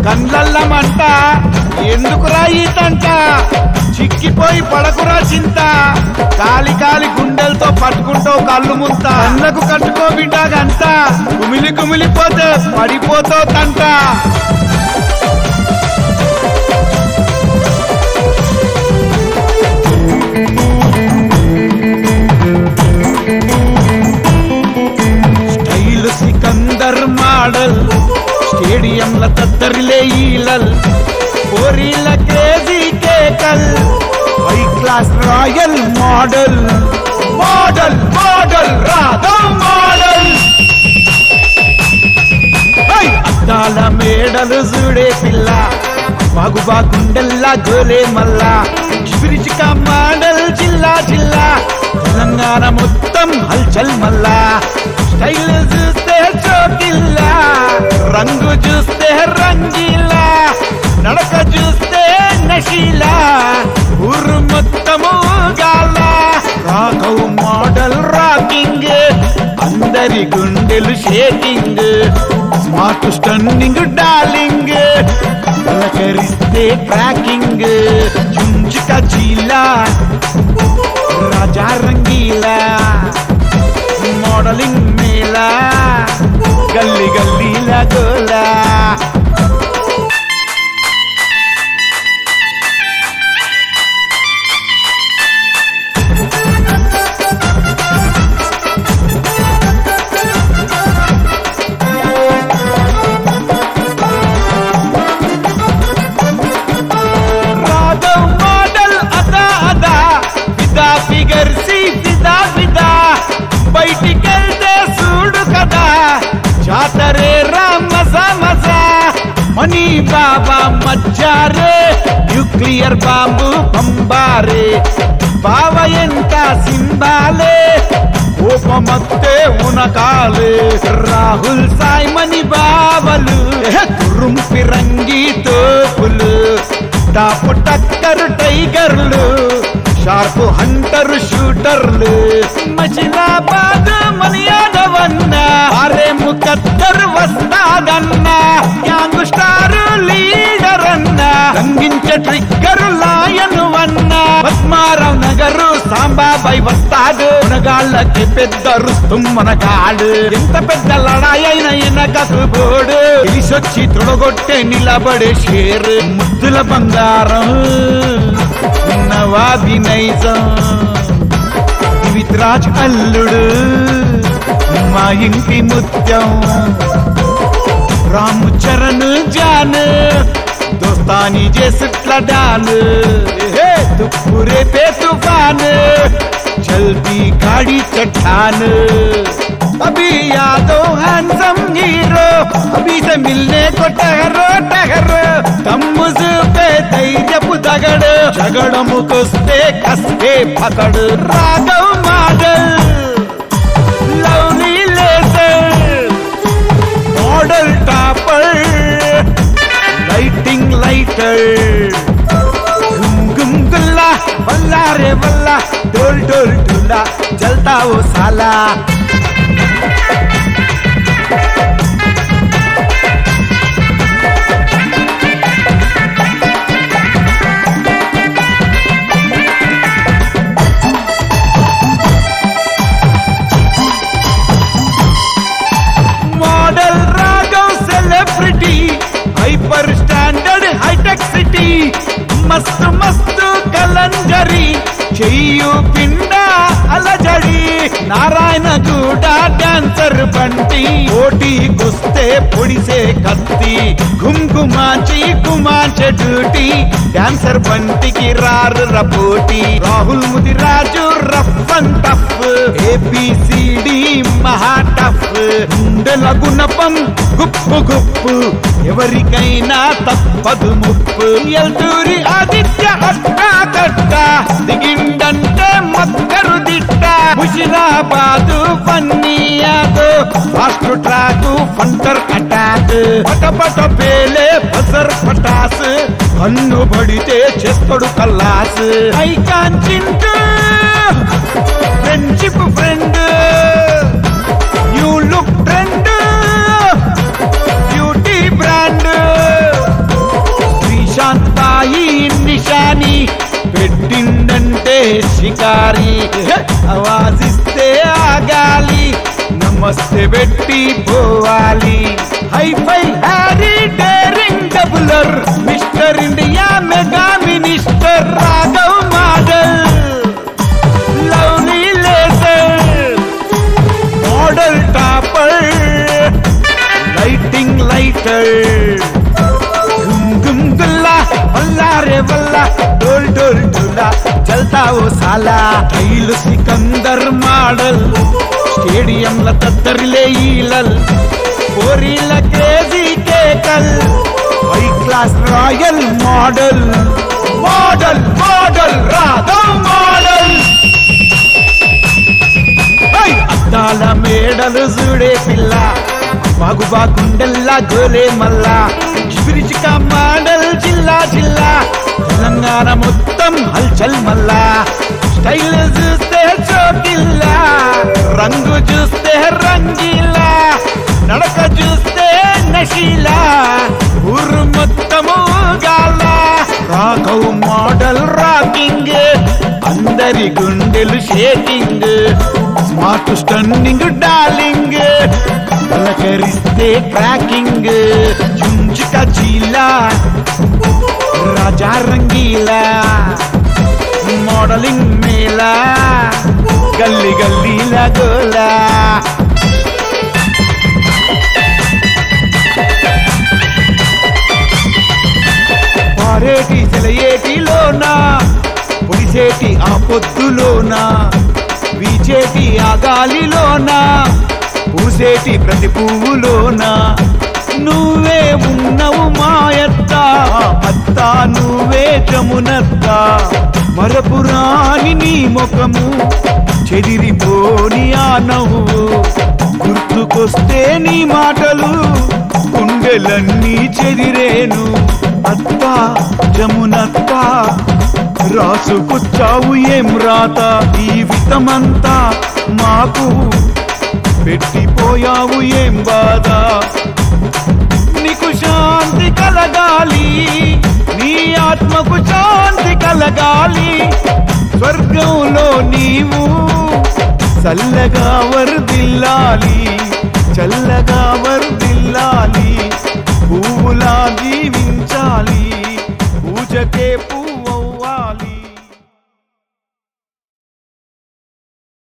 కండ్లల్లమంట ఎందుకురా ఈ తంట చిక్కిపోయి పడకురా చింత కాలి కాలి గుండెలతో పట్టుకుంటావు కళ్ళు ముంత కళ్ళకు కట్టుకో బిడ్డాగంత కుమిలి కుమిలిపోతే పడిపోతావు తంట స్టైల్ సికందర్ మోడల్ స్టేడియంల తద్దరిలే ఈలల్ పోరీల క్రేజీ కేకల్ high class royal model model model Radha model hi! అద్దాల మేడలు చూడే పిల్ల బాగుబా గుండెల్లా గోలే మల్లా చిపిరిచిక మాడల్ జిల్లా జిల్లా తెలంగాణ మొత్తం హల్చల్ మల్లా స్టైల్ చూస్తే చోకిల్లా రంగు చూస్తే రంగీలా నడక చూస్తే నశీలా ఊరు మొత్తము గాల రాఘవ్ మోడల్ రాకింగ్ అందరి గుండెలు షేకింగ్ స్మార్ట్ స్టన్నింగ్ డార్లింగ్ పలకరిస్తే క్రాకింగ్ చుంచుక చీలా రాజా రంగీలా మోడలింగ్ మేలా గల్లీ గల్లీలా గోలా రాఘవ్ మోడల్ అదా అదా ఫిదా ఫిగర్ సి ఫిదా ఫిదా బయటికెళ్తే చూడు కదా జాతరే రా మజా మజా మనీ బాబా మజ్జారే న్యూక్లియర్ బాంబు పంబారే బావ ఎంత సింబాలే కోపమత్తే ఉనకాలే రాహుల్ సాయ్ మణి బావలు కురుం పిరంగి తోపులు టాప్ టక్కర్ టైగర్లు షార్ప్ హంటర్ షూటర్లు మజిలాబాద్ మనియాదవన్న అరే ముకద్దర్ వస్తాదన్న యాంగ్ స్టార్ లీడర్ అన్న రంగించే ట్రిగ్గర్ లాయన్ వన్న పద్మారావు నగరు సాంబాబాయ్ వస్తాడు మునగాళ్ళకి పెద్ద రుస్తుం మనగాడు ఎంత పెద్ద లడాయి అయిన ఎనకకు బోడు తెలిసొచ్చి తొడగొట్టే నిలబడే షేర్ ముద్దుల బంగారం నవాబి నైజం విత్రాజ్ అల్లుడు మా ఇంటి ముత్యం రాము చరణ్ జాన్ దోస్తాని చేసిట్ల డాన్ ఏ తుప్పురే पे तूफान जल्दी गाड़ी चट्टान अभी यादो हैंडसम हीरो अभी से मिलने को टहरो टहरो तम्मुज पे ధైర్యపు దగడు జగడముకొస్తే కస్తే పకడు Raghav model lovely laser model topper lighting lighter గుమ్ గుమ్ గుల్లా వల్లా రే వల్లా డోల్ డోల్ డోలా జల్తా ఓ సాలా మోడల్ రాగం celebrity hyper standard hitech city మస్తు మస్తు కలంజరి చెయ్యు పిండ అలజడి నారాయణ గూడ డాన్సర్ బంటి పోటీ కుస్తే పొడిసే కత్తి ఘుమ్ఘుమాచి కుమాచే డ్యూటీ డాన్సర్ బంటికి రారు రపోటి Rahul Mudiraj rough and tough ABCD మహా టఫ్ గుండెల గుణపం గుప్పు గుప్పు ఎవరికైనా తప్పదు ముప్పు ఎల్తూరి ఆదిత్య అట్టా కట్ట దిగిండంటే మక్కరు దిట్ట ముషిరాబాదు పన్నీయాదు ఫాస్ట్ ట్రాక్ ఫంటర్ అటాక్ పట పట పేలే బసర్ పటాస్ కన్ను పడితే చేస్తాడు కల్లాస్ ఐ కాంచింటూ friendship friend you look trend beauty brand దారి ఆవాజిస్తే ఆగాలి నమస్తే పెట్టి పోవాలి హైఫై హ్యారీ డేరింగ్ డబులర్ mister India mega minister Raghav model lovely later model topper lighting lighter గుమ్ గుమ్ గుల్లా వల్లా రే వల్లా డోల్ డోల్ డోలా చల్తా ఓ సాలా టైలు సికందర్ మోడల్ స్టేడియంల తద్దరిలే ఈలల్ పోరీల క్రేజీ కేకల్ high class royal model model model Raghav model hi! అద్దాల మేడలు చూడే పిల్ల బాగుబా గుండెల్లా గోలే మల్లా చిబిరిచిక మాడల్ జిల్లా జిల్లా తెలంగాణ మొత్తం హల్చల్ మల్లా స్టైల్ చూస్తే చోకిల్లా రంగు చూస్తే రంగీలా నడక చూస్తే నశీలా ఊరు మొత్తము గాల రాఘవ్ మోడల్ రాకింగ్ అందరి గుండెలు షేకింగ్ స్మార్ట్ స్టన్నింగ్ డార్లింగ్ పలకరిస్తే క్రాకింగ్ చుంచుక చీలా రాజా రంగీలా మోడలింగ్ మేలా గల్లి గల్లీల గోలా పారేటి సెలయేటిలోనా పొడిసేటి ఆ పొద్దులోనా వీచేటి ఆ గాలిలోనా పూసేటి ప్రతి పువ్వులోనా నువ్వే ఉన్నవు మాయత్త అత్త నువ్వే చమునత్త మరపురాని నీ ముఖము చెదిరిపోని ఆ నవ్వు గుర్తుకొస్తే నీ మాటలు గుండెలన్నీ చెదిరేను అత్త జమునత్త రాసుకొచ్చావు ఏం రాత జీవితమంతా మాకు పెట్టిపోయావు ఏం బాధ నీకు శాంతి కలగాలి నీ ఆత్మకు శాంతి కలగాలి స్వర్గంలో నీవు చల్లగా వర్దిల్లాలి చల్లగా వర్దిల్లాలి పువ్వులా జీవించాలి